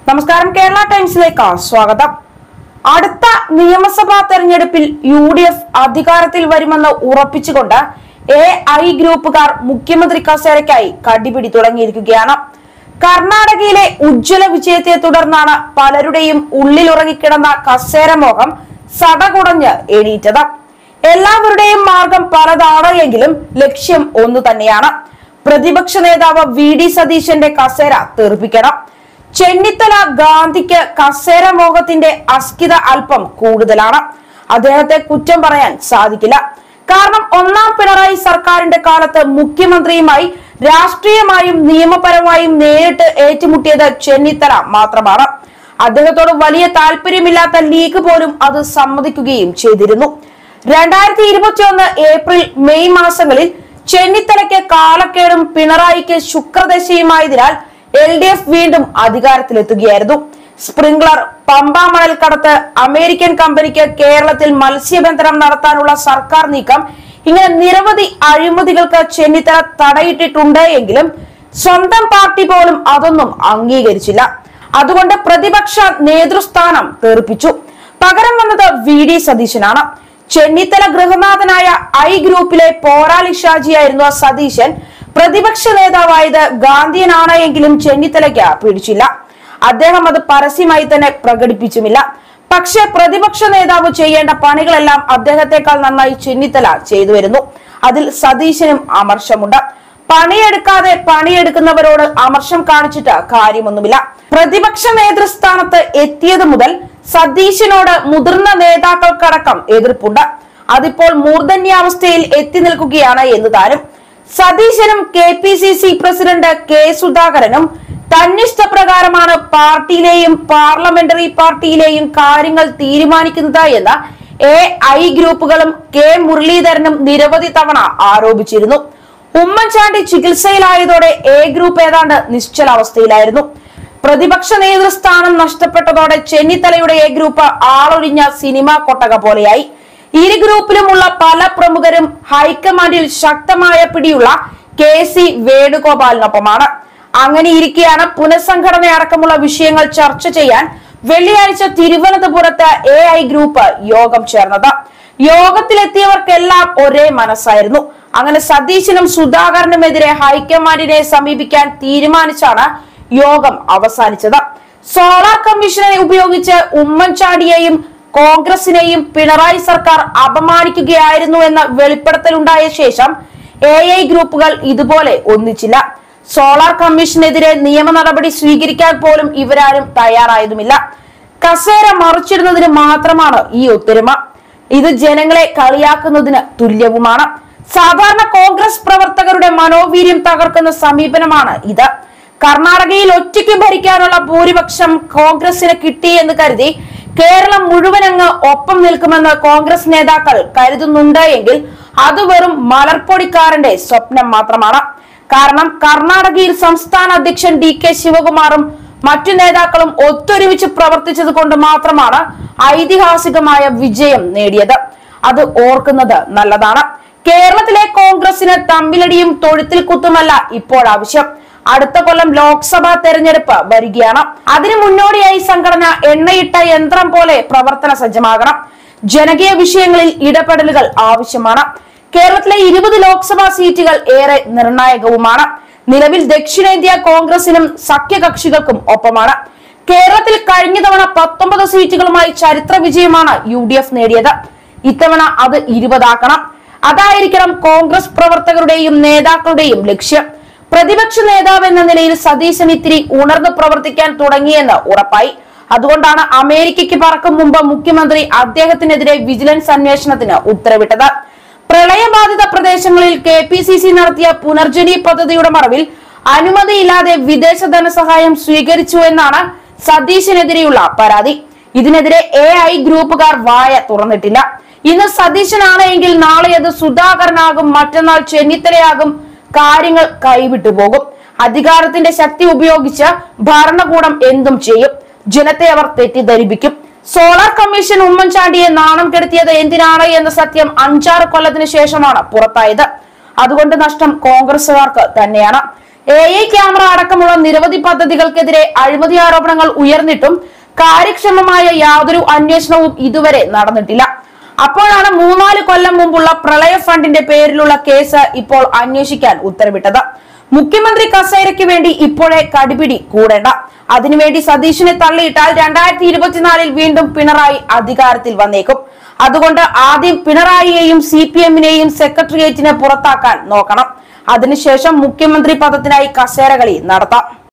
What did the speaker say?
നമസ്കാരം കേരള ടൈംസിലേക്ക് സ്വാഗതം അടുത്ത നിയമസഭാ തെരഞ്ഞെടുപ്പിൽ യു ഡി എഫ് അധികാരത്തിൽ വരുമെന്ന് ഉറപ്പിച്ചുകൊണ്ട് എ ഐ ഗ്രൂപ്പുകാർ മുഖ്യമന്ത്രി കസേരയ്ക്കായി കടിപിടി തുടങ്ങിയിരിക്കുകയാണ് കർണാടകയിലെ ഉജ്ജ്വല വിജയത്തെ തുടർന്നാണ് പലരുടെയും ഉള്ളിലുറങ്ങിക്കിടന്ന കസേര മോഹം സടകുടഞ്ഞ് എണീറ്റത് എല്ലാവരുടെയും മാർഗം പലതാണ് എങ്കിലും ലക്ഷ്യം ഒന്നു തന്നെയാണ് പ്രതിപക്ഷ നേതാവ് വി ഡി സതീശന്റെ കസേര തെറിപ്പിക്കണം ചെന്നിത്തല ഗാന്ധിക്ക് കസേര മോഹത്തിന്റെ അസ്കിത അല്പം കൂടുതലാണ് അദ്ദേഹത്തെ കുറ്റം പറയാൻ സാധിക്കില്ല കാരണം ഒന്നാം പിണറായി സർക്കാരിന്റെ കാലത്ത് മുഖ്യമന്ത്രിയുമായി രാഷ്ട്രീയമായും നിയമപരമായും നേരിട്ട് ഏറ്റുമുട്ടിയത് ചെന്നിത്തല മാത്രമാണ് അദ്ദേഹത്തോട് വലിയ താല്പര്യമില്ലാത്ത ലീഗ് പോലും അത് സമ്മതിക്കുകയും ചെയ്തിരുന്നു രണ്ടായിരത്തി ഇരുപത്തിയൊന്ന് ഏപ്രിൽ മെയ് മാസങ്ങളിൽ ചെന്നിത്തലയ്ക്ക് കാലക്കേടും പിണറായിക്ക് ശുക്രദശയുമായതിനാൽ എൽ ഡി എഫ് വീണ്ടും അധികാരത്തിലെത്തുകയായിരുന്നു സ്പ്രിംഗ്ലർ പമ്പ മണൽക്കടത്ത് അമേരിക്കൻ കമ്പനിക്ക് കേരളത്തിൽ മത്സ്യബന്ധനം നടത്താനുള്ള സർക്കാർ നീക്കം ഇങ്ങനെ നിരവധി അഴിമതികൾക്ക് ചെന്നിത്തല തടയിട്ടിട്ടുണ്ട് എങ്കിലും സ്വന്തം പാർട്ടി പോലും അതൊന്നും അംഗീകരിച്ചില്ല അതുകൊണ്ട് പ്രതിപക്ഷ നേതൃസ്ഥാനം തെറിപ്പിച്ചു പകരം വന്നത് വി ഡി സതീശനാണ് ചെന്നിത്തല ഗൃഹനാഥനായ ഐ ഗ്രൂപ്പിലെ പോരാളി ഷാജിയായിരുന്നു സതീശൻ പ്രതിപക്ഷ നേതാവായത് ഗാന്ധിയനാണ് എങ്കിലും ചെന്നിത്തലയ്ക്ക് പിടിച്ചില്ല അദ്ദേഹം അത് പരസ്യമായി തന്നെ പ്രകടിപ്പിച്ചുമില്ല പക്ഷേ പ്രതിപക്ഷ നേതാവ് ചെയ്യേണ്ട പണികളെല്ലാം അദ്ദേഹത്തെക്കാൾ നന്നായി ചെന്നിത്തല ചെയ്തു വരുന്നു അതിൽ സതീശനും അമർഷമുണ്ട് പണിയെടുക്കാതെ പണിയെടുക്കുന്നവരോട് അമർഷം കാണിച്ചിട്ട് കാര്യമൊന്നുമില്ല പ്രതിപക്ഷ നേതൃസ്ഥാനത്ത് എത്തിയത് മുതൽ സതീശനോട് മുതിർന്ന നേതാക്കൾക്കടക്കം എതിർപ്പുണ്ട് അതിപ്പോൾ മൂർധന്യാവസ്ഥയിൽ എത്തി നിൽക്കുകയാണ് എന്ന് താനും സതീശനും K P C C president K സുധാകരനും തന്നിഷ്ടപ്രകാരമാണ് പാർട്ടിയിലെയും പാർലമെന്ററി പാർട്ടിയിലെയും കാര്യങ്ങൾ തീരുമാനിക്കുന്നത് എന്ന് എ ഐ ഗ്രൂപ്പുകളും കെ മുരളീധരനും നിരവധി തവണ ആരോപിച്ചിരുന്നു ഉമ്മൻചാണ്ടി ചികിത്സയിലായതോടെ എ ഗ്രൂപ്പ് ഏതാണ്ട് നിശ്ചലാവസ്ഥയിലായിരുന്നു പ്രതിപക്ഷ നേതൃസ്ഥാനം നഷ്ടപ്പെട്ടതോടെ ചെന്നിത്തലയുടെ എ ഗ്രൂപ്പ് ആളൊഴിഞ്ഞ സിനിമാ കൊട്ടക പോലെയായി ഇരു ഗ്രൂപ്പിലുമുള്ള പല പ്രമുഖരും ഹൈക്കമാൻഡിൽ ശക്തമായ പിടിയുള്ള കെ സി വേണുഗോപാലിനൊപ്പമാണ് അങ്ങനെ ഇരിക്കെയാണ് പുനഃസംഘടന അടക്കമുള്ള വിഷയങ്ങൾ ചർച്ച ചെയ്യാൻ വെള്ളിയാഴ്ച തിരുവനന്തപുരത്ത് എ ഐ ഗ്രൂപ്പ് യോഗം ചേർന്നത് യോഗത്തിലെത്തിയവർക്കെല്ലാം ഒരേ മനസ്സായിരുന്നു അങ്ങനെ സതീശനും സുധാകരനുമെതിരെ ഹൈക്കമാൻഡിനെ സമീപിക്കാൻ തീരുമാനിച്ചാണ് യോഗം അവസാനിച്ചത് സോളാർ കമ്മീഷനെ ഉപയോഗിച്ച് ഉമ്മൻചാണ്ടിയെയും കോൺഗ്രസിനെയും പിണറായി സർക്കാർ അപമാനിക്കുകയായിരുന്നു എന്ന വെളിപ്പെടുത്തലുണ്ടായ ശേഷം എ ഐ ഗ്രൂപ്പുകൾ ഇതുപോലെ ഒന്നിച്ചില്ല സോളാർ കമ്മീഷനെതിരെ നിയമ നടപടി സ്വീകരിക്കാൻ പോലും ഇവരാരും തയ്യാറായതുമില്ല കസേര മറിച്ചിടുന്നതിന് മാത്രമാണ് ഈ ഒത്തൊരുമ ഇത് ജനങ്ങളെ കളിയാക്കുന്നതിന് തുല്യവുമാണ് സാധാരണ കോൺഗ്രസ് പ്രവർത്തകരുടെ മനോവീര്യം തകർക്കുന്ന സമീപനമാണ് ഇത് കർണാടകയിൽ ഒറ്റയ്ക്ക് ഭരിക്കാനുള്ള ഭൂരിപക്ഷം കോൺഗ്രസിന് കിട്ടി എന്ന് കരുതി കേരളം മുഴുവൻ അങ്ങ് ഒപ്പം നിൽക്കുമെന്ന് കോൺഗ്രസ് നേതാക്കൾ കരുതുന്നുണ്ട് എങ്കിൽ അത് വെറും മലർപ്പൊടിക്കാരന്റെ സ്വപ്നം മാത്രമാണ് കാരണം കർണാടകയിൽ സംസ്ഥാന അധ്യക്ഷൻ ഡി കെ ശിവകുമാറും മറ്റു നേതാക്കളും ഒത്തൊരുമിച്ച് പ്രവർത്തിച്ചത് കൊണ്ട് മാത്രമാണ് ഐതിഹാസികമായ വിജയം നേടിയത് അത് ഓർക്കുന്നത് നല്ലതാണ് കേരളത്തിലെ കോൺഗ്രസിന് തമ്മിലടിയും തൊഴുത്തിൽ കുത്തുമല്ല ഇപ്പോൾ ആവശ്യം അടുത്ത കൊല്ലം ലോക്സഭാ തെരഞ്ഞെടുപ്പ് വരികയാണ് അതിനു മുന്നോടിയായി സംഘടന എണ്ണയിട്ട യന്ത്രം പോലെ പ്രവർത്തന സജ്ജമാകണം ജനകീയ വിഷയങ്ങളിൽ ഇടപെടലുകൾ ആവശ്യമാണ് കേരളത്തിലെ ഇരുപത് ലോക്സഭാ സീറ്റുകൾ ഏറെ നിർണായകവുമാണ് നിലവിൽ ദക്ഷിണേന്ത്യ കോൺഗ്രസിനും സഖ്യകക്ഷികൾക്കും ഒപ്പമാണ് കേരളത്തിൽ കഴിഞ്ഞ തവണ പത്തൊമ്പത് സീറ്റുകളുമായി ചരിത്ര വിജയമാണ് യു ഡി എഫ് നേടിയത് ഇത്തവണ അത് ഇരുപതാക്കണം അതായിരിക്കണം കോൺഗ്രസ് പ്രവർത്തകരുടെയും നേതാക്കളുടെയും ലക്ഷ്യം പ്രതിപക്ഷ നേതാവ് എന്ന നിലയിൽ സതീശൻ ഇത്തിരി ഉണർന്നു പ്രവർത്തിക്കാൻ തുടങ്ങിയെന്ന് ഉറപ്പായി അതുകൊണ്ടാണ് അമേരിക്കയ്ക്ക് പറക്കും മുമ്പ് മുഖ്യമന്ത്രി അദ്ദേഹത്തിനെതിരെ വിജിലൻസ് അന്വേഷണത്തിന് ഉത്തരവിട്ടത് പ്രളയബാധിത പ്രദേശങ്ങളിൽ കെ പി സി സി നടത്തിയ പുനർജനി പദ്ധതിയുടെ മറവിൽ അനുമതിയില്ലാതെ വിദേശ ധനസഹായം സ്വീകരിച്ചു എന്നാണ് സതീശനെതിരെയുള്ള പരാതി ഇതിനെതിരെ എ ഐ ഗ്രൂപ്പുകാർ വായ തുറന്നിട്ടില്ല ഇന്ന് സതീശനാണ് എങ്കിൽ നാളെ അത് സുധാകരനാകും മറ്റന്നാൾ ചെന്നിത്തലയാകും കാര്യങ്ങൾ കൈവിട്ടു പോകും അധികാരത്തിന്റെ ശക്തി ഉപയോഗിച്ച് ഭരണകൂടം എന്തും ചെയ്യും ജനത്തെ അവർ തെറ്റിദ്ധരിപ്പിക്കും സോളാർ കമ്മീഷൻ ഉമ്മൻചാണ്ടിയെ നാണം കെടുത്തിയത് എന്തിനാണ് എന്ന സത്യം അഞ്ചാറ് കൊല്ലത്തിന് ശേഷമാണ് പുറത്തായത് അതുകൊണ്ട് നഷ്ടം കോൺഗ്രസുകാർക്ക് തന്നെയാണ് എ ഐ ക്യാമറ അടക്കമുള്ള നിരവധി പദ്ധതികൾക്കെതിരെ അഴിമതി ആരോപണങ്ങൾ ഉയർന്നിട്ടും കാര്യക്ഷമമായ യാതൊരു അന്വേഷണവും ഇതുവരെ നടന്നിട്ടില്ല അപ്പോഴാണ് മൂന്നാല് കൊല്ലം മുമ്പുള്ള പ്രളയ ഫണ്ടിന്റെ പേരിലുള്ള കേസ് ഇപ്പോൾ അന്വേഷിക്കാൻ ഉത്തരവിട്ടത് മുഖ്യമന്ത്രി കസേരയ്ക്ക് വേണ്ടി ഇപ്പോഴേ കടിപിടി കൂടേണ്ട അതിനുവേണ്ടി സതീഷിനെ തള്ളിയിട്ടാൽ രണ്ടായിരത്തി ഇരുപത്തിനാലിൽ വീണ്ടും പിണറായി അധികാരത്തിൽ വന്നേക്കും അതുകൊണ്ട് ആദ്യം പിണറായിയെയും സി പി എമ്മിനെയും സെക്രട്ടേറിയറ്റിനെ പുറത്താക്കാൻ നോക്കണം അതിനുശേഷം മുഖ്യമന്ത്രി പദത്തിനായി കസേരകളി നടത്താം